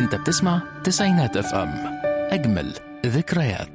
انت بتسمع تسعينات اف ام اجمل ذكريات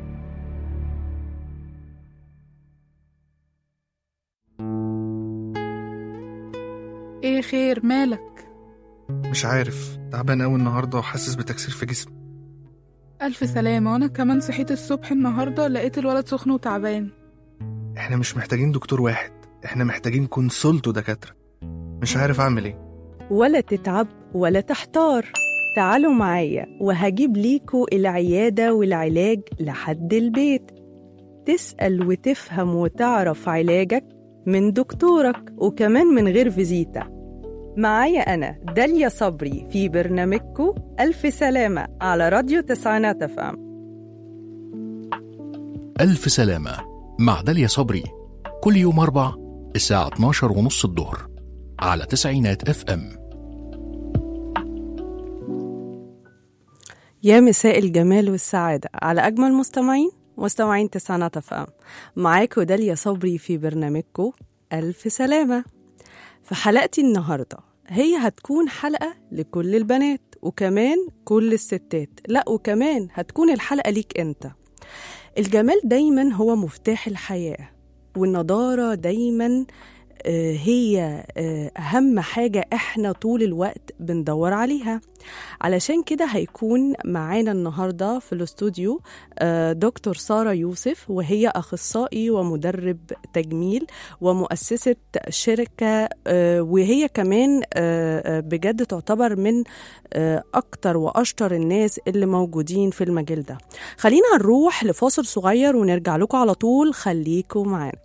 ايه خير مالك مش عارف تعبان قوي النهارده وحاسس بتكسير في جسمي الف سلامه وانا كمان صحيت الصبح النهارده لقيت الولد سخن وتعبان احنا مش محتاجين دكتور واحد احنا محتاجين كونسولت ودكاتره مش عارف اعمل ايه ولا تتعب ولا تحتار تعالوا معايا وهجيب ليكوا العيادة والعلاج لحد البيت تسأل وتفهم وتعرف علاجك من دكتورك وكمان من غير فيزيتا معايا أنا داليا صبري في برنامجكو ألف سلامة على راديو تسعينات اف ام ألف سلامة مع داليا صبري كل يوم أربع الساعة 12 ونص الظهر على تسعينات اف ام يا مساء الجمال والسعادة على أجمل مستمعين مستمعين تسعينات اف ام معاكم داليا صبري في برنامجكو ألف سلامة في حلقتي النهاردة هي هتكون حلقة لكل البنات وكمان كل الستات لا وكمان هتكون الحلقة ليك أنت الجمال دايما هو مفتاح الحياة والنضارة دايما آه، هي آه، أهم حاجة إحنا طول الوقت بندور عليها علشان كده هيكون معانا النهاردة في الاستوديو آه، دكتور سارة يوسف وهي أخصائي ومدرب تجميل ومؤسسة شركة آه، وهي كمان آه، آه، بجد تعتبر من آه، أكتر وأشطر الناس اللي موجودين في المجال ده خلينا نروح لفاصل صغير ونرجع لكم على طول خليكم معانا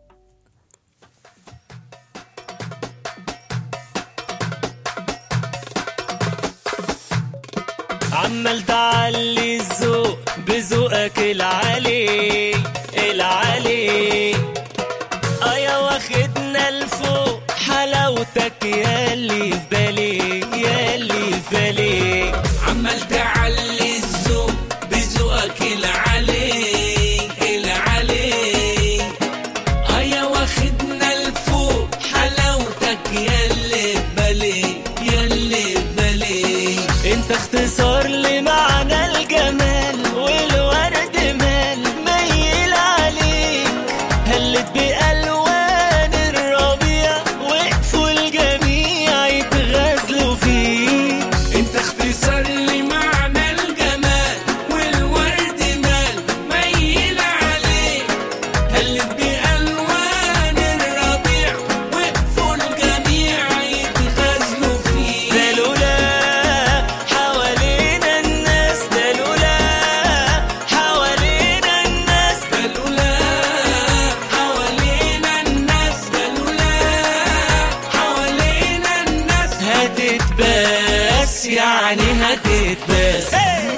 عمال تعلي الذوق بذوقك العالي العالي ايا واخدنا لفوق حلاوتك ياللي في بالي ياللي في بالي عمال تعلي الذوق بذوقك العلي العلي ايا واخدنا لفوق حلاوتك ياللي ببالي ياللي ببالي انت اختصار لمعنى الجمال والورد مال ميل عليك هلت بألوان الربيع وقفوا الجميع يتغزلوا فيك انت اختصار لمعنى الجمال والورد مال ميل عليك هلت بألوان الربيع وقفوا الجميع يتغزلوا فيك ده لولا حوالينا الناس ده لولا حوالينا الناس بلولا حوالينا الناس بلولا حوالينا الناس هتتباس يعني هتتباس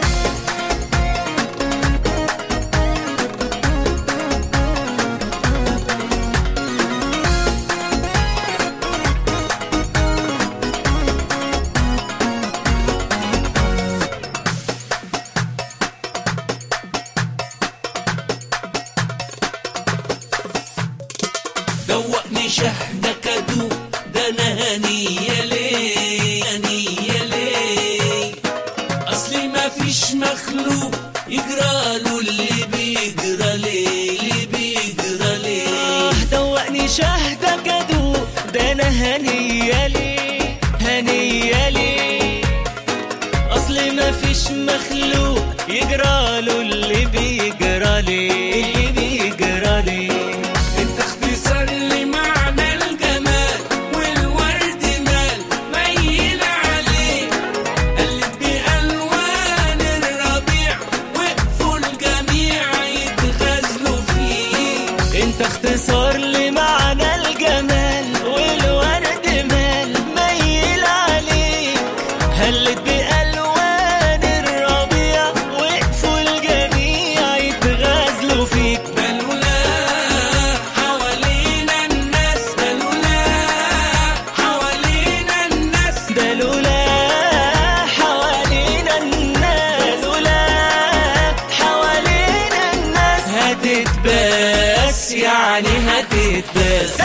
دوقني شهدك ادوق ده انا هنية ليه هنية ليه اصلي ما فيش مخلوق يجرى له اللي بيجرى ليه اللي بيجرى ليه دوقني شهدك ادوق ده انا هنيالي هنيالي اصل ما فيش مخلوق يجرى له اللي بيجرى لي اللي بيجرى لي انت اختصار لمعنى الجمال والورد مال ميل عليك قلت بألوان الربيع وقفوا الجميع يتغزلوا فيك انت اختصار لمعنى الجمال والورد مال ميل عليك هلت بألوان الربيع وقفوا الجميع يتغزلوا فيك بلولا حوالينا الناس بلولا حوالينا الناس ده لولا حوالينا الناس لولا حوالينا الناس هتتباس يعني هتتباس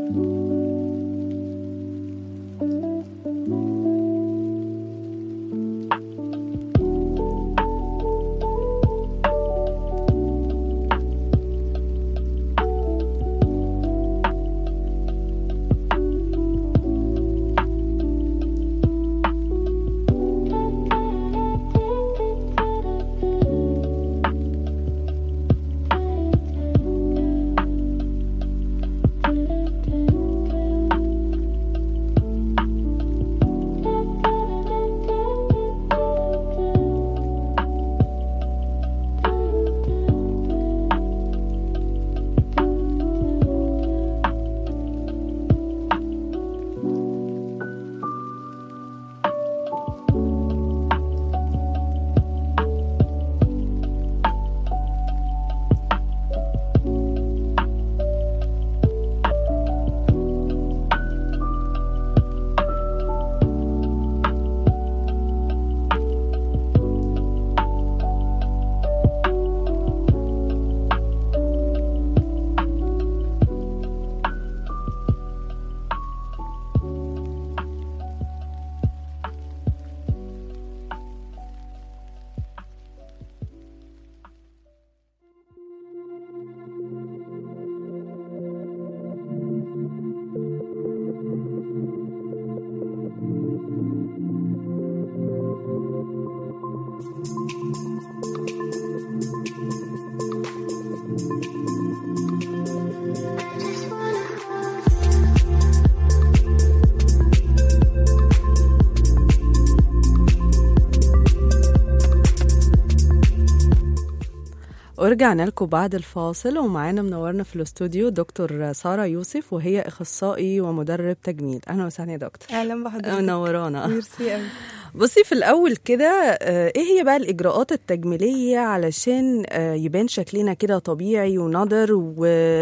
ورجعنا لكم بعد الفاصل ومعانا منورنا في الاستوديو دكتور سارة يوسف وهي اخصائي ومدرب تجميل اهلا وسهلا يا دكتور اهلا بحضرتك منورانا ميرسي قوي بصي في الاول كده آه، ايه هي بقى الاجراءات التجميليه علشان آه، يبان شكلنا كده طبيعي ونضر و...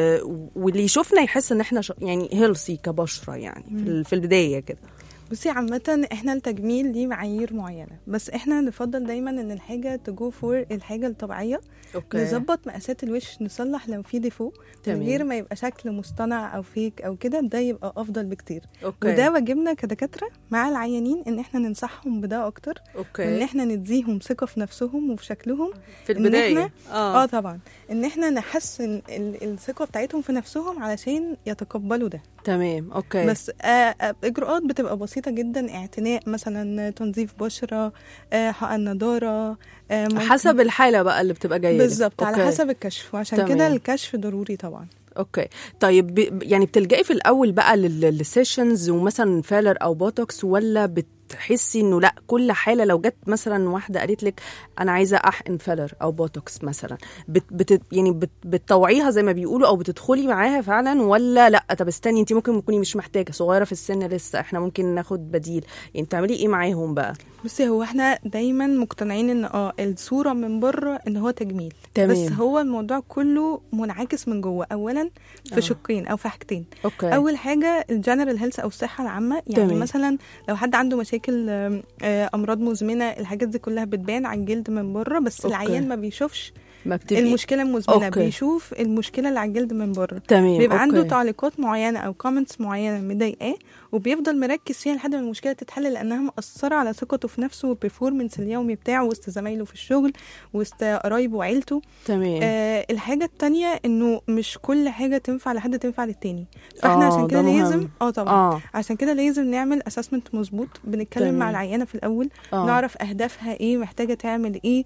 واللي يشوفنا يحس ان احنا ش... يعني هيلثي كبشره يعني في, ال- في البدايه كده بصي عامة احنا التجميل ليه معايير معينة بس احنا نفضل دايما ان الحاجة تجو فور الحاجة الطبيعية نظبط مقاسات الوش نصلح لو في ديفو من تمام. غير ما يبقى شكل مصطنع او فيك او كده ده يبقى افضل بكتير اوكي وده واجبنا كدكاترة مع العيانين ان احنا ننصحهم بده اكتر وان اوكي احنا نديهم ثقة في نفسهم وفي شكلهم في إن البدايه إحنا- اه طبعا ان احنا نحسن ال- الثقة بتاعتهم في نفسهم علشان يتقبلوا ده تمام اوكي بس آه آه، اجراءات بتبقى بسيطه جدا اعتناء مثلا تنظيف بشره آه حقن نضاره آه ممكن- حسب الحاله بقى اللي بتبقى جايه لك. بالظبط على أوكي. حسب الكشف وعشان تمام. كده الكشف ضروري طبعا اوكي طيب ب... يعني بتلجئي في الاول بقى لل- للسيشنز ومثلا فيلر او بوتوكس ولا بتحسي انه لا كل حاله لو جت مثلا واحده قالت لك انا عايزه احقن فيلر او بوتوكس مثلا بت... بت... يعني بت... بتطوعيها زي ما بيقولوا او بتدخلي معاها فعلا ولا لا طب استني انت ممكن تكوني مش محتاجه صغيره في السن لسه احنا ممكن ناخد بديل يعني بتعملي ايه معاهم بقى بصي هو احنا دايما مقتنعين ان اه الصوره من بره ان هو تجميل تمام. بس هو الموضوع كله منعكس من جوه اولا في آه. شقين او في حاجتين اوكي اول حاجه الجنرال هيلث او الصحه العامه يعني تمام. تمام. مثلا لو حد عنده مشاكل آم، آه، امراض مزمنه الحاجات دي كلها بتبان على الجلد من بره بس أوكي. العيان ما بيشوفش ما بتبقي المشكله المزمنه أوكي. بيشوف المشكله اللي على الجلد من بره تمام بيبقى أوكي. عنده تعليقات معينه او كومنتس معينه مضايقاه وبيفضل مركز فيها لحد ما المشكله تتحل لانها مأثره على ثقته في نفسه والبرفورمنس اليومي بتاعه وسط زمايله في الشغل وسط قرايبه وعيلته تمام آه الحاجه التانية انه مش كل حاجه تنفع لحد تنفع للتاني فاحنا آه، عشان ده كده مهم. لازم اه طبعا اه عشان كده لازم نعمل اسسمنت مظبوط بنتكلم تمام. مع العيانه في الاول آه. نعرف اهدافها ايه محتاجه تعمل ايه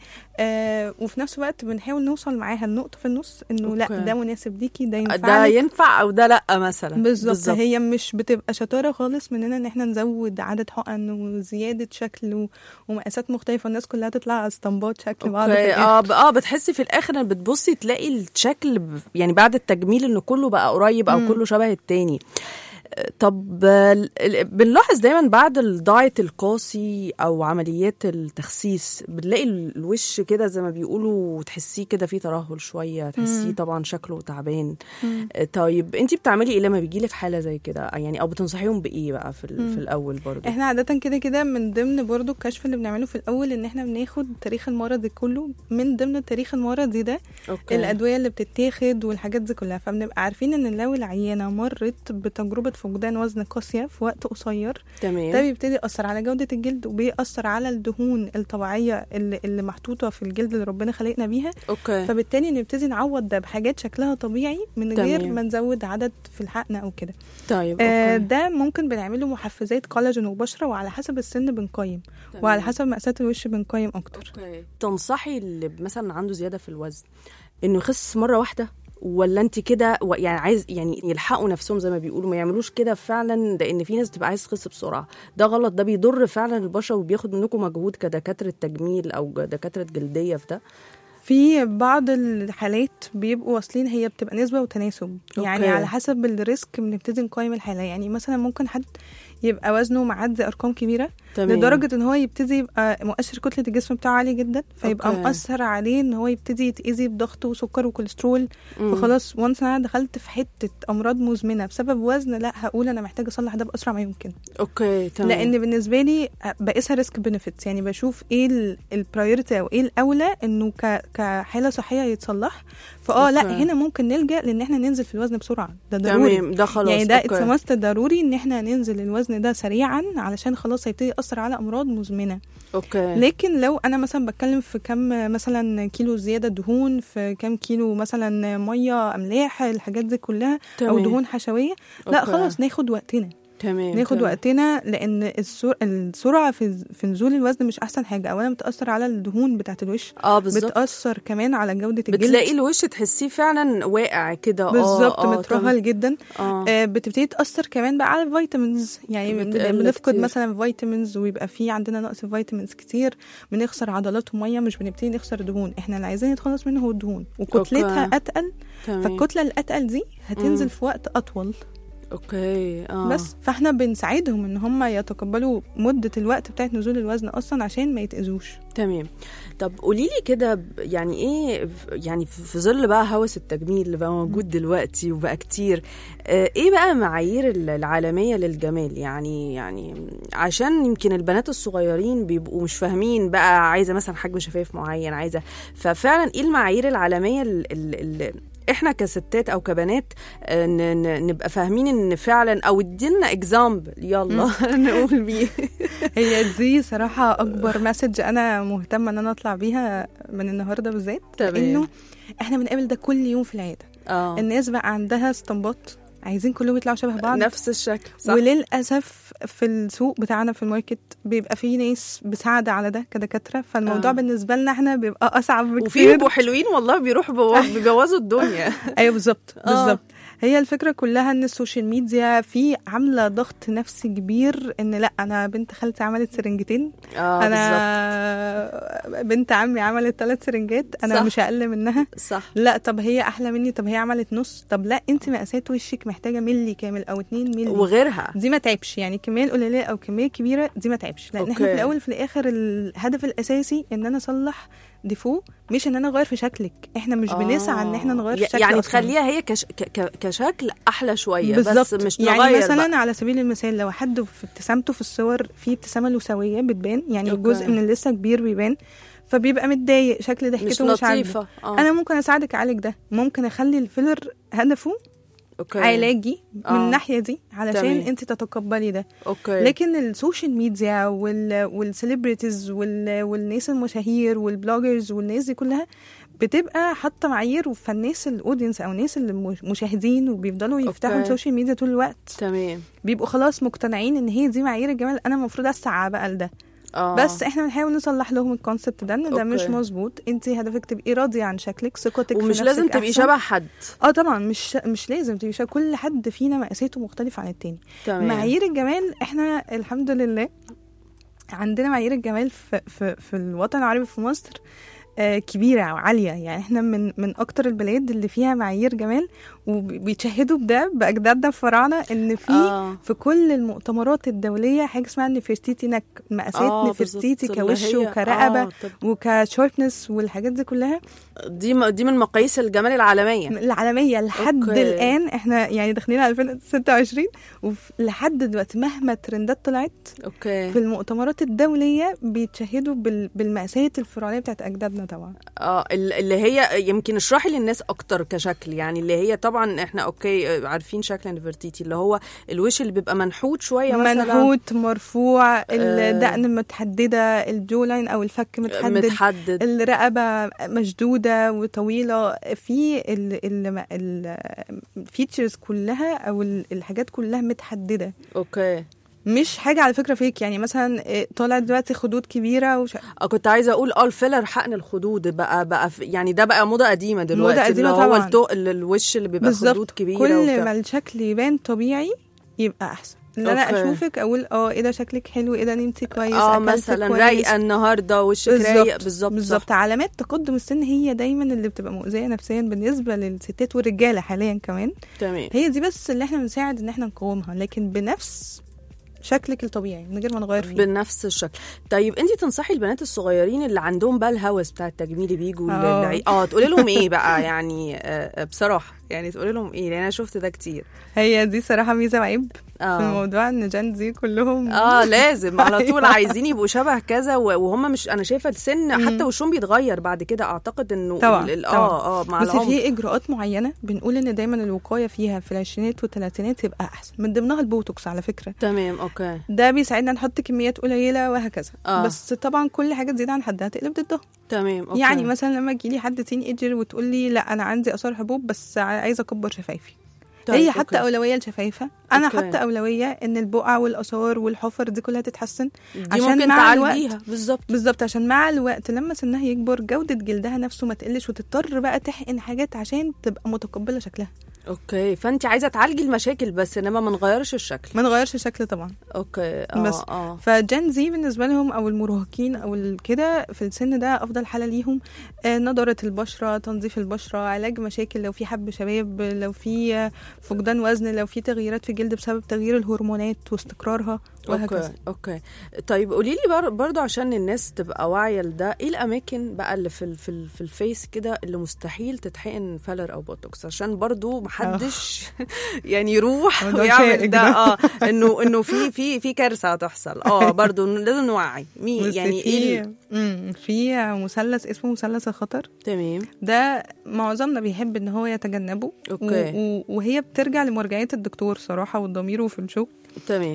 آه وفي نفس الوقت بنحاول نوصل معاها النقطه في النص انه لا أوكي. ده مناسب ليكي ده ينفع ده ينفع او ده لا مثلا بالظبط هي مش بتبقى شطاره خالص مننا ان احنا نزود عدد حقن وزياده شكل و- ومقاسات مختلفه والناس كلها تطلع على اسطمبات شكل بعض في اوكي الآخر. اه ب- اه بتحسي في الاخر ان بتبصي تلاقي الشكل ب- يعني بعد التجميل انه كله بقى قريب او مم. كله شبه التاني طب ال- ال- بنلاحظ دايما بعد الدايت القاسي او عمليات التخسيس بنلاقي ال- الوش كده زي ما بيقولوا تحسيه كده فيه ترهل شويه تحسيه طبعا شكله تعبان آه، طيب انت بتعملي ايه لما بيجيلك حاله زي كده يعني او بتنصحيهم بايه بقى في, ال- في الاول برضه احنا عادة كده كده من ضمن برضو الكشف اللي بنعمله في الأول إن احنا بناخد تاريخ المرض كله من ضمن التاريخ المرضي ده اوكي الأدوية اللي بتتاخد والحاجات دي كلها فبنبقى عارفين إن لو العيانة مرت بتجربة فقدان وزن قاسية في وقت قصير ده تمام بيبتدي يأثر على جودة الجلد وبيأثر على الدهون الطبيعية اللي, اللي محطوطة في الجلد اللي ربنا خلقنا بيها اوكي فبالتالي نبتدي نعوض ده بحاجات شكلها طبيعي من غير تمام. ما نزود عدد في الحقن أو كده طيب آه، اوكي ده ممكن بنعمله محفزات كولاجين وبشره وعلى حسب السن بنقيم تمام. وعلى حسب مقاسات الوش بنقيم اكتر اوكي تنصحي اللي مثلا عنده زياده في الوزن انه يخس مره واحده ولا انت كده و- يعني عايز يعني يلحقوا نفسهم زي ما بيقولوا ما يعملوش كده فعلا لان في ناس بتبقى عايز تخس بسرعه ده غلط ده بيضر فعلا البشره وبياخد منكم مجهود كدكاتره تجميل او دكاتره جلديه في ده في بعض الحالات بيبقوا واصلين هي بتبقى نسبه وتناسب يعني أوكي. على حسب الريسك بنبتدي نقيم الحاله يعني مثلا ممكن حد يبقى وزنه معدي ارقام كبيره تمام لدرجه ان هو يبتدي يبقى مؤشر كتله الجسم بتاعه عالي جدا فيبقى أوكي. مؤثر عليه ان هو يبتدي يتاذي بضغط وسكر وكوليسترول مم. فخلاص وانس انا دخلت في حته امراض مزمنه بسبب وزن لا هقول انا محتاجه اصلح ده باسرع ما يمكن اوكي تمام لان بالنسبه لي بقيسها ريسك بنفيتس يعني بشوف ايه البرايورتي او ايه الاولى انه ك- كحاله صحيه يتصلح فاه لا أوكي. هنا ممكن نلجا لان احنا ننزل في الوزن بسرعه ده ضروري تمام ده خلاص يعني ده أوكي. اتس ضروري ان احنا ننزل الوزن ده سريعا علشان خلاص هيبتدي ياثر على امراض مزمنه اوكي لكن لو انا مثلا بتكلم في كم مثلا كيلو زياده دهون في كم كيلو مثلا ميه املاح الحاجات دي كلها او تمام. دهون حشويه لا أوكي. خلاص ناخد وقتنا تمام ناخد تمام. وقتنا لان السر... السرعه في في نزول الوزن مش احسن حاجه اولا بتاثر على الدهون بتاعه الوش اه بالظبط بتاثر كمان على جوده الجلد بتلاقي الوش تحسيه فعلا واقع كده اه بالظبط آه، مترهل جدا اه آه بتبتدي تاثر كمان بقى على الفيتامينز يعني بن- بتقل بنفقد كتير. مثلا فيتامينز ويبقى في عندنا نقص فيتامينز كتير بنخسر عضلات وميه مش بنبتدي نخسر دهون احنا اللي عايزين نتخلص منه هو الدهون وكتلتها أوكي. اتقل تمام فالكتله الاتقل دي هتنزل مم. في وقت اطول اوكي اه بس فاحنا بنساعدهم ان هم يتقبلوا مده الوقت بتاعت نزول الوزن اصلا عشان ما يتاذوش تمام طب قولي لي كده ب- يعني ايه ف- يعني في في ظل بقى هوس التجميل اللي بقى موجود دلوقتي وبقى كتير آه، ايه بقى معايير ال- العالميه للجمال يعني يعني عشان يمكن البنات الصغيرين بيبقوا مش فاهمين بقى عايزه مثلا حجم شفايف معين عايزه ففعلا ايه المعايير العالميه اللي احنا كستات او كبنات آه، ن- ن- نبقى فاهمين ان فعلا او ادينا اكزامبل يلا نقول بيه هي دي صراحه اكبر مسج انا مهتمه ان انا اطلع بيها من النهارده بالذات تمام. لانه احنا بنقابل ده كل يوم في العياده اه الناس بقى عندها اسطمبات عايزين كلهم يطلعوا شبه بعض نفس الشكل صح وللاسف في السوق بتاعنا في الماركت بيبقى في ناس مساعده على ده كدكاتره فالموضوع آه. آه. بالنسبه لنا احنا بيبقى اصعب وفي بكتير بيبقوا حلوين والله بيروحوا بيبو- بيبوظوا الدنيا ايوه بالظبط آه. بالظبط هي الفكره كلها ان السوشيال ميديا في عامله ضغط نفسي كبير ان لا انا بنت خالتي عملت سرنجتين اه بالظبط انا بنت عمي عملت ثلاث سرنجات انا صح. مش اقل منها صح لا طب هي احلى مني طب هي عملت نص طب لا انت مقاسات وشك محتاجه ملي كامل او اتنين ملي وغيرها دي ما تعبش يعني كميه قليله او كميه كبيره دي ما تعبش لان احنا أوكي. في الاول وفي الاخر الهدف الاساسي ان انا اصلح ديفو مش ان انا اغير في شكلك احنا مش بنسعى ان احنا نغير في ي- شكل يعني أصلاً. تخليها هي كش... ك... ك- كشكل احلى شويه بس بالظبط مش يعني نغير مثلا بقى. على سبيل المثال لو حد في ابتسامته في الصور في ابتسامه لوسويه بتبان يعني أوكي. جزء من اللثه كبير بيبان فبيبقى متضايق شكل مش ضحكته مش, عاجبه لطيفه آه. انا ممكن اساعدك اعالج ده ممكن اخلي الفيلر هدفه اوكي علاجي من آه. الناحيه دي علشان تمام. انت تتقبلي ده اوكي لكن السوشيال ميديا وال والسليبرتيز وال والناس المشاهير والبلوجرز والناس دي كلها بتبقى حاطه معايير فالناس الاودينس او الناس المشاهدين وبيفضلوا يفتحوا أوكي. السوشيال ميديا طول الوقت تمام بيبقوا خلاص مقتنعين ان هي دي معايير الجمال انا المفروض اسعى بقى لده اه بس احنا بنحاول نصلح لهم الكونسبت ده ان ده مش أوكي. مظبوط انت هدفك تبقي راضيه عن شكلك ثقتك في ومش نفسك لازم تبقي أحسن. شبه حد اه طبعا مش مش لازم تبقي شبه كل حد فينا مقاساته مختلفه عن التاني تمام معايير الجمال احنا الحمد لله عندنا معايير الجمال في, في, في الوطن العربي في مصر آه، كبيرة وعالية يعني احنا من من أكتر البلاد اللي فيها معايير جمال وبيتشهدوا بده باجدادنا الفراعنه ان في آه. في كل المؤتمرات الدوليه حاجه اسمها نفرتيتي نك مقاسات آه، نفرتيتي بالظبط، اللي كوش هي- وكرقبه آه، طب وكشورتنس والحاجات دي كلها دي م- دي من مقاييس الجمال العالميه العالميه لحد أوكي. الان احنا يعني داخلين على 2026 ولحد دلوقتي مهما الترندات طلعت في اوكي المؤتمرات الدوليه بيتشهدوا بال- بالمقاسات الفرعونيه بتاعت اجدادنا طبعا اه ال- اللي هي يمكن اشرحي للناس اكتر كشكل يعني اللي هي طبعا احنا اوكي آه، عارفين شكل نفرتيتي اللي هو الوش اللي بيبقى منحوت شويه مثلا منحوت مرفوع الدقن متحدده الجولاين او الفك متحدد متحدد الرقبه مشدوده وطويله في الفيتشرز كلها او ال- الحاجات كلها متحدده اوكي مش حاجه على فكره فيك يعني مثلا إيه، طالع دلوقتي خدود كبيره وش... اه كنت عايزه اقول اه الفيلر حقن الخدود بقى بقى في- يعني ده بقى موضه قديمه دلوقتي قديمة اللي هو طبعاً. التو ال- الوش اللي بيبقى خدود بالظبط كبيره كل وبتاع. ما الشكل يبان طبيعي يبقى احسن ان انا أوكي. اشوفك اقول اه ايه ده شكلك حلو ايه ده نمتي كويس اه أكلت مثلا كويس. رايقه النهارده وشك رايق بالظبط بالظبط صح. علامات تقدم السن هي دايما اللي بتبقى مؤذيه نفسيا بالنسبه للستات والرجاله حاليا كمان تمام هي دي بس اللي احنا بنساعد ان احنا نقاومها لكن بنفس شكلك الطبيعي من غير ما نغير فيه بنفس الشكل طيب انت تنصحي البنات الصغيرين اللي عندهم بقى الهوس بتاع التجميل بيجوا اه. للعي... اه تقولي لهم ايه بقى يعني آه بصراحه يعني تقولي لهم ايه لان انا شفت ده كتير هي دي صراحه ميزه وعيب في اه الموضوع ان جان زي كلهم اه لازم على طول أيوة. عايزين يبقوا شبه كذا و- وهم مش انا شايفه السن حتى وشهم بيتغير بعد كده اعتقد انه طبعا، ال- ال- طبعا. اه اه مع بس العمر في اجراءات معينه بنقول ان دايما الوقايه فيها في العشرينات والثلاثينات يبقى احسن من ضمنها البوتوكس على فكره تمام اوكي ده بيساعدنا نحط كميات قليله وهكذا آه. بس طبعا كل حاجه تزيد عن حدها تقلب ضدها تمام أوكي. يعني مثلا لما يجي لي حد تين ايجر وتقول لي لا انا عندي اثار حبوب بس عايزه اكبر شفايفي طيب، هي حتى أوكي. اولويه لشفايفها انا أوكي. حتى اولويه ان البقع والاثار والحفر دي كلها تتحسن دي عشان ممكن مع تعالجيها الوقت بالظبط بالظبط عشان مع الوقت لما سنها يكبر جوده جلدها نفسه ما تقلش وتضطر بقى تحقن حاجات عشان تبقى متقبله شكلها اوكي فانت عايزه تعالجي المشاكل بس انما ما نغيرش الشكل ما نغيرش الشكل طبعا اوكي اه بس. اه فجين زي بالنسبه لهم او المراهقين او ال- كده في السن ده افضل حاله ليهم آه، نضاره البشره تنظيف البشره علاج مشاكل لو في حب شباب لو في آه، فقدان وزن لو في تغييرات في الجلد بسبب تغيير الهرمونات واستقرارها وهكذا اوكي اوكي طيب قولي لي بر... برضو عشان الناس تبقى واعيه لده ايه الاماكن بقى اللي في ال... في, ال... في الفيس كده اللي مستحيل تتحقن فيلر او بوتوكس عشان برضو محدش يعني يروح موضوع ويعمل شائك ده ده. اه انه انه في في في كارثه هتحصل اه برضو لازم نوعي مين بس يعني في ايه ال- مم، في مثلث اسمه مثلث الخطر تمام ده معظمنا بيحب ان هو يتجنبه أوكي. و- و- وهي بترجع لمراجعات الدكتور صراحه والضمير وفي الشغل تمام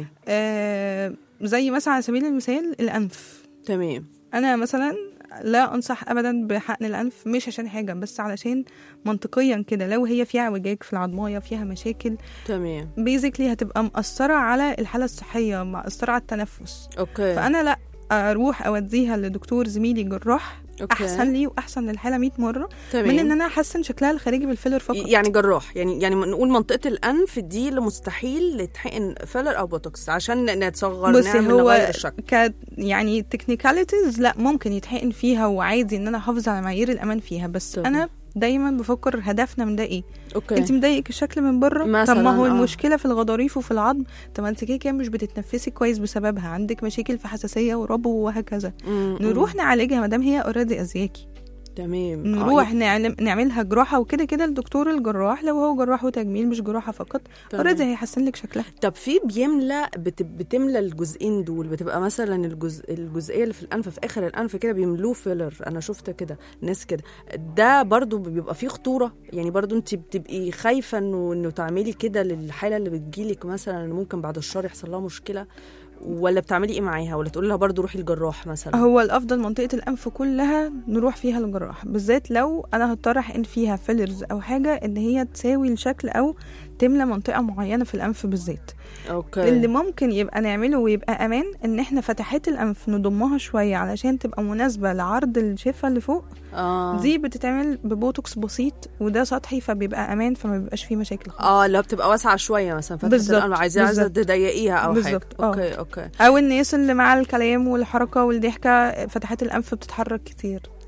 آه زي مثلا على سبيل المثال الانف تمام انا مثلا لا انصح ابدا بحقن الانف مش عشان حاجه بس علشان منطقيا كده لو هي فيها اعوجاج في العضمايه فيها مشاكل تمام بيزيكلي هتبقى مأثره على الحاله الصحيه مأثره على التنفس اوكي فانا لا اروح اوديها لدكتور زميلي جراح أوكي. احسن لي واحسن للحاله 100 مره تمام من ان انا احسن شكلها الخارجي بالفيلر فقط يعني جراح يعني يعني نقول منطقه الانف دي اللي مستحيل يتحقن فيلر او بوتوكس عشان نتصغر بصي نعمل هو نغير الشكل ك يعني تكنيكاليتيز لا ممكن يتحقن فيها وعادي ان انا احافظ على معايير الامان فيها بس طبعا. انا دايما بفكر هدفنا من ده ايه اوكي انت مضايقك الشكل من بره طب مثلاً، ما هو آه. المشكله في الغضاريف وفي العظم طب ما انت كده كده مش بتتنفسي كويس بسببها عندك مشاكل في حساسيه وربو وهكذا مم، نروح نعالجها ما دام هي اوريدي اذياكي تمام آه، نروح نعلم نعملها جراحه وكده كده الدكتور الجراح لو هو جراح وتجميل مش جراحه فقط تمام. اوريدي هيحسن لك شكلها طب في بيملى بت... بتملى الجزئين دول بتبقى مثلا الجزء الجزئيه اللي في الانف في اخر الانف كده بيملوه فيلر انا شفت كده ناس كده ده برضو بيبقى فيه خطوره يعني برضو انت بتبقي خايفه انه انه تعملي كده للحاله اللي بتجيلك مثلا إن ممكن بعد الشهر يحصل لها مشكله ولا بتعملي ايه معاها ولا تقولي لها برضو روحي الجراح مثلا هو الافضل منطقه الانف كلها نروح فيها للجراح بالذات لو انا هضطر احقن فيها فيلرز او حاجه ان هي تساوي الشكل او تملى منطقه معينه في الانف بالذات اوكي اللي ممكن يبقى نعمله ويبقى امان ان احنا فتحات الانف نضمها شويه علشان تبقى مناسبه لعرض الشفه اللي فوق اه دي بتتعمل ببوتوكس بسيط وده سطحي فبيبقى امان فما بيبقاش فيه مشاكل خالص اه اللي هو بتبقى واسعه شويه مثلا فتحة بالظبط، الأنف، عايزه عايزه بالظبط. تضيقيها او حاجه بالظبط، آه. اوكي اوكي او الناس اللي مع الكلام والحركه والضحكه فتحات الانف بتتحرك كتير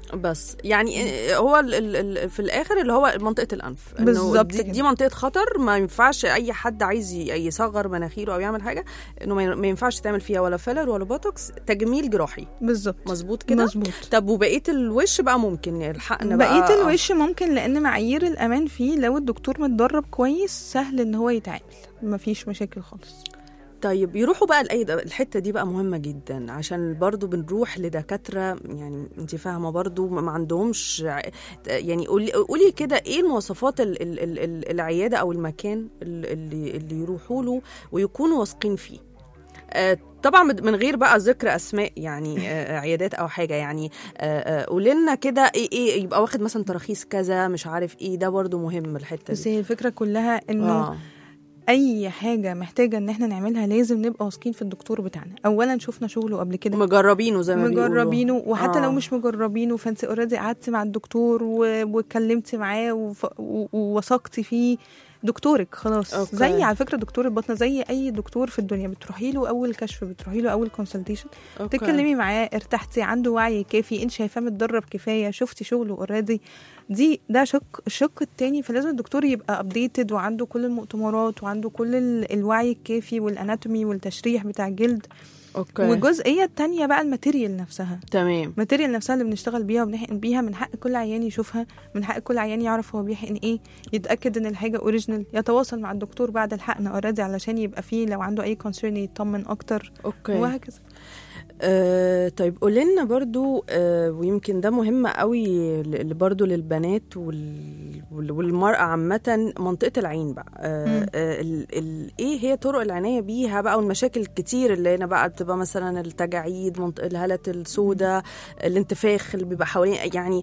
بس يعني هو ال ال ال في الاخر اللي هو منطقه الانف إنه بالظبط دي, كده. دي منطقه خطر ما ينفعش اي حد عايز ي- يصغر مناخيره او يعمل حاجه انه ما ي- ما ينفعش تعمل فيها ولا فيلر ولا بوتوكس تجميل جراحي بالظبط مظبوط كده مظبوط طب وبقيه الوش بقى ممكن الحقن بقى بقيه الوش ممكن لان معايير الامان فيه لو الدكتور متدرب كويس سهل ان هو يتعامل مفيش مشاكل خالص طيب يروحوا بقى لاي الحته دي بقى مهمه جدا عشان برضو بنروح لدكاتره يعني انت فاهمه برضو ما ما عندهمش ع- يعني قولي قولي كده ايه المواصفات ال ال ال ال العياده او المكان ال- اللي اللي يروحوا له ويكونوا واثقين فيه آه، طبعا من من غير بقى ذكر اسماء يعني آه، عيادات او حاجه يعني آه، آه، قولي لنا كده ايه ايه يبقى واخد مثلا تراخيص كذا مش عارف ايه ده برضو مهم الحته بس دي هي الفكره كلها انه آه. اي حاجه محتاجه ان احنا نعملها لازم نبقى واثقين في الدكتور بتاعنا اولا شفنا شغله قبل كده مجربينه زي ما بيقولوا مجربينه وحتى آه. لو مش مجربينه فانت اوريدي قعدتي مع الدكتور و- واتكلمتي معاه وف- و- ووثقتي فيه دكتورك خلاص أوكي. زي على فكره دكتور البطنه زي اي دكتور في الدنيا بتروحي له اول كشف بتروحي له اول كونسلتيشن أوكي. تتكلمي معاه ارتحتي عنده وعي كافي انت شايفاه متدرب كفايه شفتي شغله اوريدي دي ده شق الشق التاني فلازم الدكتور يبقى ابديتد وعنده كل المؤتمرات وعنده كل ال- الوعي الكافي والاناتومي والتشريح بتاع الجلد اوكي والجزئيه التانيه بقى الماتيريال نفسها تمام الماتيريال نفسها اللي بنشتغل بيها وبنحقن بيها من حق كل عيان يشوفها من حق كل عيان يعرف هو بيحقن ايه يتاكد ان الحاجه اوريجينال يتواصل مع الدكتور بعد الحقن اوريدي علشان يبقى فيه لو عنده اي كونسيرن يطمن اكتر اوكي وهكذا آه طيب قولي لنا برضو آه ويمكن ده مهم قوي ل- برضو للبنات وال وال- والمرأة عامة منطقة العين بقى آه مم. آه ال ال ايه هي طرق العناية بيها بقى والمشاكل الكتير اللي هنا بقى بتبقى مثلا التجاعيد منطقة الهالة السوداء الانتفاخ اللي بيبقى حوالين يعني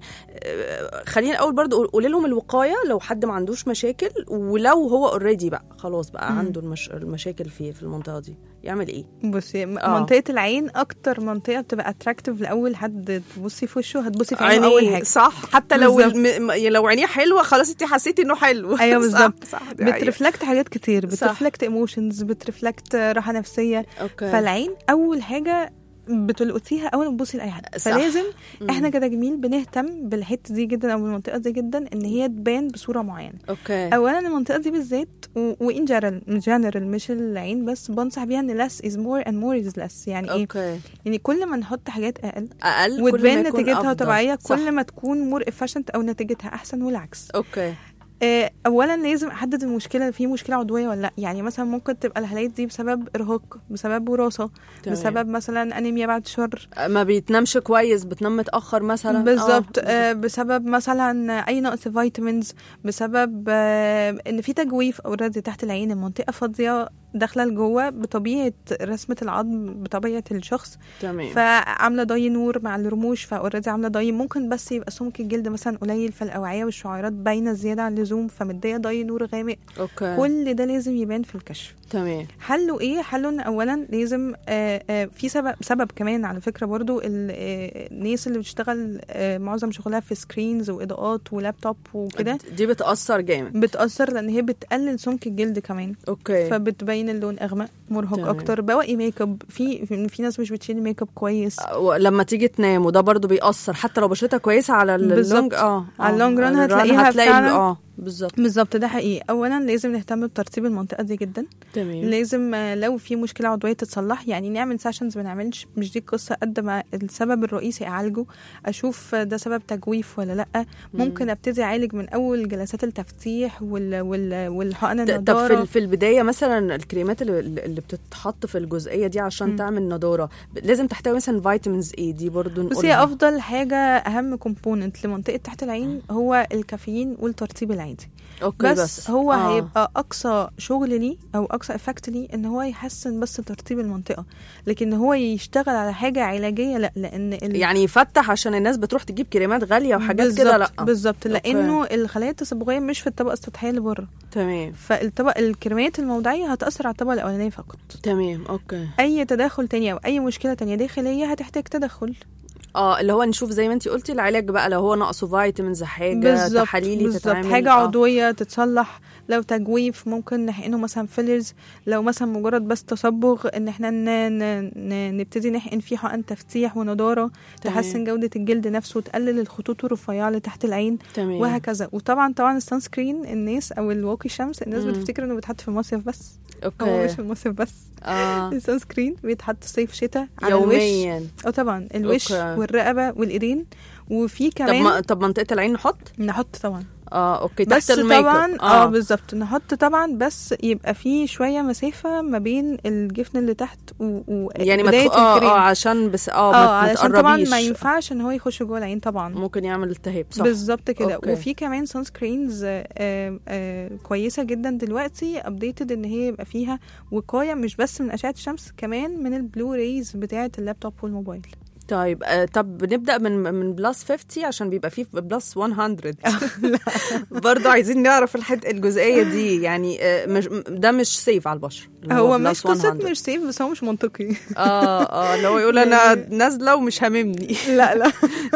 آه خلينا الاول برضو قولي لهم الوقاية لو حد ما عندوش مشاكل ولو هو اوريدي بقى خلاص بقى مم. عنده المش... المشاكل في في المنطقة دي يعمل ايه؟ بصي م- آه. منطقه العين اكتر منطقه بتبقى اتراكتيف لاول حد تبصي في وشه هتبصي في عينه اول حاجه صح حتى لو بالظبط. الم... م- لو عينيه حلوه خلاص انت حسيتي انه حلو ايوه صح، بالظبط صح دي حقيقة. بترفلكت حاجات كتير صح. بترفلكت ايموشنز بترفلكت راحه نفسيه اوكي فالعين اول حاجه بتلقطيها اول ما تبصي لاي حد صح. فلازم مم. احنا كتجميل بنهتم بالحته دي جدا او بالمنطقه دي جدا ان هي تبان بصوره معينه اوكي اولا المنطقه دي بالذات وان جنرال جنرال مش العين بس بنصح بيها ان less is more and more is less يعني ايه اوكي يعني كل ما نحط حاجات اقل اقل كل ما وتبان يكون نتيجتها أفضل. طبيعيه صح. كل ما تكون مور efficient او نتيجتها احسن والعكس اوكي آه، اولا لازم احدد المشكله في مشكله عضويه ولا لا يعني مثلا ممكن تبقى الهالات دي بسبب ارهاق بسبب وراثه تمام. بسبب مثلا انيميا بعد شر ما بيتنامش كويس بتنام متاخر مثلا بالظبط آه. آه بسبب مثلا اي نقص فيتامينز بسبب آه ان في تجويف اوريدي تحت العين المنطقه فاضيه داخله لجوه بطبيعه رسمه العظم بطبيعه الشخص تمام فعامله ضي نور مع الرموش فاوريدي عامله ضي ممكن بس يبقى سمك الجلد مثلا قليل فالاوعيه والشعيرات باينه زياده عن اللزوم فمديه ضي نور غامق اوكي كل ده لازم يبان في الكشف تمام حله ايه حله ان اولا لازم آه آه في سبب سبب كمان على فكره برضو ال- آه، الناس اللي بتشتغل آه معظم شغلها في سكرينز واضاءات ولابتوب وكده دي بتاثر جامد بتاثر لان هي بتقلل سمك الجلد كمان اوكي فبتبين اللون اغمق مرهق تمام. اكتر بواقي ميك اب في في- في ناس مش بتشيل ميك اب كويس لما تيجي تنام وده برضو بيأثر حتى لو بشرتها كويسه على ال- بالظبط. اللونج اه على آه، اللونج ران على الران هتلاقيها هتلاقي فعلاً. اه بالظبط بالظبط ده حقيقي اولا لازم نهتم بترطيب المنطقه دي جدا تمام لازم آه، لو في مشكله عضويه تتصلح يعني نعمل سيشنز ما نعملش مش دي القصه قد ما السبب الرئيسي اعالجه اشوف آه، ده سبب تجويف ولا لا ممكن ابتدي اعالج من اول جلسات التفتيح وال وال والحقن ط- طب في النضاره ال- في البدايه مثلا الكريمات اللي, اللي بتتحط في الجزئيه دي عشان مم. تعمل نضاره ب- لازم تحتوي مثلا فيتامينز ايه دي برضو بس نقولها هي افضل حاجه اهم كومبوننت لمنطقه تحت العين هو الكافيين والترطيب العادي اوكي بس, بس, بس هو آه. آه. هيبقى اقصى شغل ليه او اقصى افكت ليه ان هو يحسن بس ترطيب المنطقه لكن هو يشتغل على حاجه علاجيه لا لان ال... يعني يفتح عشان الناس بتروح تجيب كريمات غاليه وحاجات كده لا بالظبط- بالظبط أوكي. لانه الخلايا التصبغيه مش في الطبقه السطحيه اللي بره تمام فالطبق الكريمات الموضعيه هتاثر على الطبقه الاولانيه فقط تمام اوكي اي تدخل تاني او اي مشكله تانية داخليه هتحتاج تدخل اه اللي هو نشوف زي ما انت قلتي العلاج بقى لو هو ناقصه فيتامينز حاجه بالظبط تحاليلي بالظبط تتعمل حاجه آه. عضويه تتصلح لو تجويف ممكن نحقنه مثلا فيلرز لو مثلا مجرد بس تصبغ ان احنا ن... ن... ن... نبتدي نحقن فيه حقن تفتيح ونضاره تمام. تحسن جوده الجلد نفسه وتقلل الخطوط الرفيعه اللي تحت العين تمام وهكذا وطبعا طبعا السان سكرين الناس او الواقي الشمس الناس مم. بتفتكر انه بيتحط في المصيف بس هو اوكي مش في المصيف بس اه السان سكرين بيتحط صيف شتاء على الوش يوميا اه طبعا الوش أوكي. والرقبه والايدين وفي طب كمان ما طب منطقه العين نحط نحط طبعا اه اوكي بس تحت الميك طبعا اب اه بالظبط نحط طبعا بس يبقى في شويه مسافه ما بين الجفن اللي تحت و, و... يعني ما بداية تخ... اه الكريم. اه عشان بس اه, اه ما علشان طبعا تقربيش. ما ينفعش ان هو يخش جوه العين طبعا ممكن يعمل التهاب صح بالظبط كده أوكي. وفي كمان سان سكرينز كويسه جدا دلوقتي ابديتد ان هي يبقى فيها وقايه مش بس من اشعه الشمس كمان من البلو ريز بتاعه اللابتوب والموبايل طيب آه طب نبدا من من بلس 50 عشان بيبقى فيه بلس 100 برضه عايزين نعرف الحد الجزئيه دي يعني آه مش ده مش سيف على البشر اللي هو plus مش قصه 100. مش سيف بس هو مش منطقي اه اه اللي هو يقول انا نازله ومش هاممني لا لا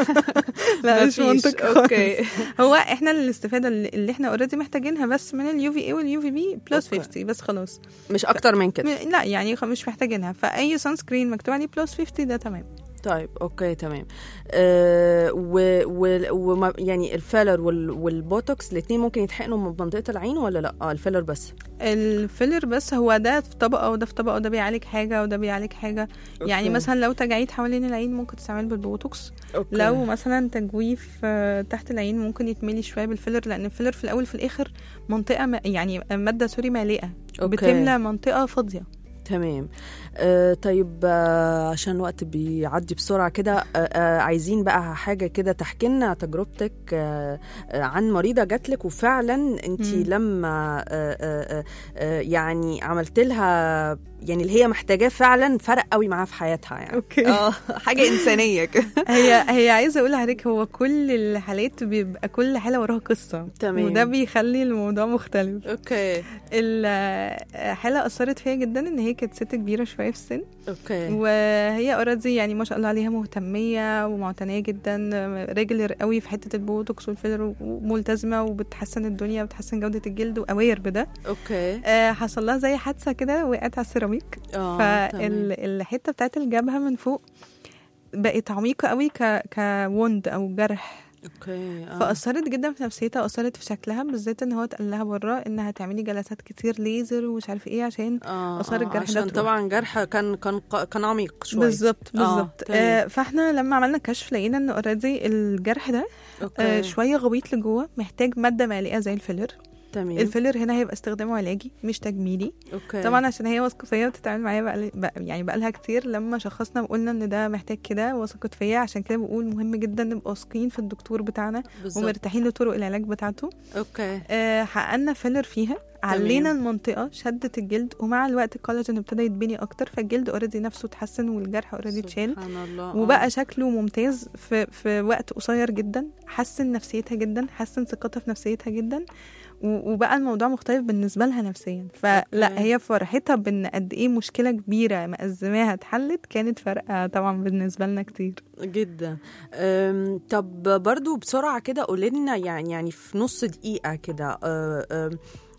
لا مش مفيش. منطقي اوكي خالص. هو احنا الاستفاده اللي اللي احنا اوريدي محتاجينها بس من اليو في اي واليو في بي بلس أوكي. 50 بس خلاص مش اكتر من كده م- لا يعني خ- مش محتاجينها فاي سان سكرين مكتوب عليه بلس 50 ده تمام طيب اوكي تمام آه و, و, وما يعني الفيلر وال, والبوتوكس الاثنين ممكن يتحقنوا من منطقه العين ولا لا اه الفيلر بس الفيلر بس هو ده في طبقه وده في طبقه وده بيعالج حاجه وده بيعالج حاجه يعني أوكي. مثلا لو تجاعيد حوالين العين ممكن تستعمل بالبوتوكس أوكي. لو مثلا تجويف آه، تحت العين ممكن يتملي شويه بالفيلر لان الفيلر في الاول في الاخر منطقه م... يعني ماده سوري مالئه أوكي. بتملى منطقه فاضيه تمام آه طيب آه عشان الوقت بيعدي بسرعة كده آه آه عايزين بقى حاجة كده تحكي لنا تجربتك آه آه عن مريضة جاتلك وفعلا انت مم. لما آه آه آه آه يعني عملت لها يعني اللي هي محتاجاه فعلا فرق قوي معاها في حياتها يعني أوكي. اه حاجة إنسانية كده هي هي عايزه اقول لحضرتك هو كل الحالات بيبقى كل حاله وراها قصه تمام. وده بيخلي الموضوع مختلف اوكي الحاله اثرت فيا جدا ان هي كانت ست كبيره شويه في السن اوكي وهي اوريدي يعني ما شاء الله عليها مهتميه ومعتنيه جدا ريجلر قوي في حته البوتوكس والفيلر وملتزمه وبتحسن الدنيا وبتحسن جوده الجلد واوير بده اوكي آه، حصل لها زي حادثه كده وقعت على السيراميك اه تمام. فالحته بتاعت الجبهه من فوق بقت عميقه قوي ك كوند او جرح اوكي آه. فاثرت جدا في نفسيتها واثرت في شكلها بالذات ان هو اتقال لها بره انها تعملي جلسات كتير ليزر ومش عارف ايه عشان اه آثار آه، الجرح ده عشان تروح. طبعا جرح كان كان كان عميق شويه بالظبط آه، بالظبط تمام. آه فاحنا لما عملنا كشف لقينا ان اوريدي الجرح ده آه اوكي شويه غويط لجوه محتاج ماده مالئه زي الفيلر تمام الفيلر هنا هيبقى استخدامه علاجي مش تجميلي اوكي طبعا عشان هي وثقت فيا وبتتعامل معايا بقى, بقى يعني بقى لها كتير لما شخصنا وقلنا ان ده محتاج كده وثقت فيا عشان كده بقول مهم جدا نبقى واثقين في الدكتور بتاعنا بالظبط ومرتاحين لطرق العلاج بتاعته اوكي آه حققنا فيلر فيها علينا المنطقه شدت الجلد ومع الوقت الكولاجين ابتدى يتبني اكتر فالجلد اوريدي نفسه اتحسن والجرح اوريدي اتشال سبحان الله آه. وبقى شكله ممتاز في في وقت قصير جدا حسن نفسيتها جدا حسن ثقتها في نفسيتها جدا و- وبقى الموضوع مختلف بالنسبه لها نفسيا فلا أوكي. هي فرحتها بان قد ايه مشكله كبيره مأزماها اتحلت كانت فارقه طبعا بالنسبه لنا كتير جدا أم، طب برضو بسرعة كده قولي لنا يعني يعني في نص دقيقة كده أه، أم،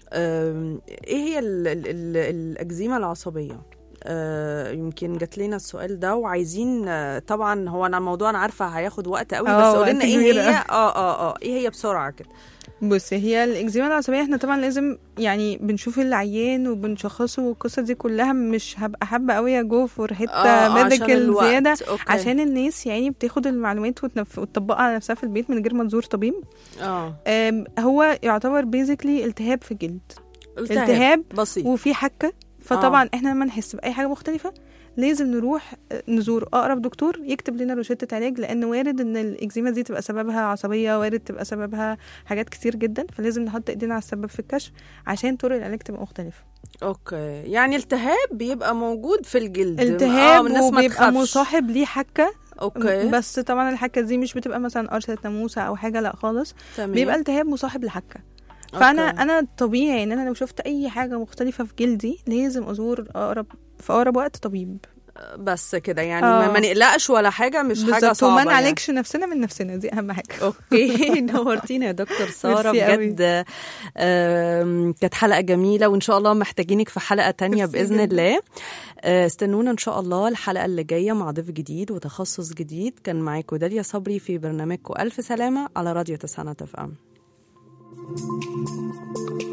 أم، ايه هي ال ال ال الأكزيما العصبية؟ أه، يمكن جات لنا السؤال ده وعايزين أه، طبعا هو انا الموضوع انا عارفه هياخد وقت قوي اه، بس قولي لنا وقت ايه كبير هي قوي. اه اه اه ايه هي بسرعه كده بصي هي الاكزيما العصبيه احنا طبعا لازم يعني بنشوف العيان وبنشخصه والقصه دي كلها مش هبقى حابه قوي اجو في حته عشان ميديكال الوقت. زياده أوكي. عشان الناس يعني بتاخد المعلومات وتنف... وتطبقها على نفسها في البيت من غير ما تزور طبيب اه آم، هو يعتبر بيزيكلي التهاب في الجلد التهاب بسيط وفي حكه فطبعا احنا لما نحس باي حاجه مختلفه لازم نروح آه، نزور اقرب دكتور يكتب لنا روشته علاج لان وارد ان الاكزيما دي تبقى سببها عصبيه وارد تبقى سببها حاجات كتير جدا فلازم نحط ايدينا على السبب في الكشف عشان طرق العلاج تبقى مختلفه اوكي يعني التهاب بيبقى موجود في الجلد التهاب الناس ما وبيبقى تخافش. مصاحب ليه حكه اوكي بس طبعا الحكه دي مش بتبقى مثلا قرصه ناموسه او حاجه لا خالص تمام بيبقى التهاب مصاحب لحكه فانا أوكي. انا طبيعي ان انا لو شفت اي حاجه مختلفه في جلدي لازم ازور اقرب في اقرب وقت طبيب بس كده يعني آه. ما ما نقلقش ولا حاجه مش حاجه بالظبط صعبه وما يعني. نعالجش نفسنا من نفسنا دي اهم حاجه اوكي نورتينا يا دكتور ساره ميرسي قوي. بجد آم، كانت حلقه جميله وان شاء الله محتاجينك في حلقه تانية ميرسي باذن جدا. الله آه، استنونا ان شاء الله الحلقه اللي جايه مع ضيف جديد وتخصص جديد كان معاكم داليا صبري في برنامجكم الف سلامه على راديو تسعة اف ام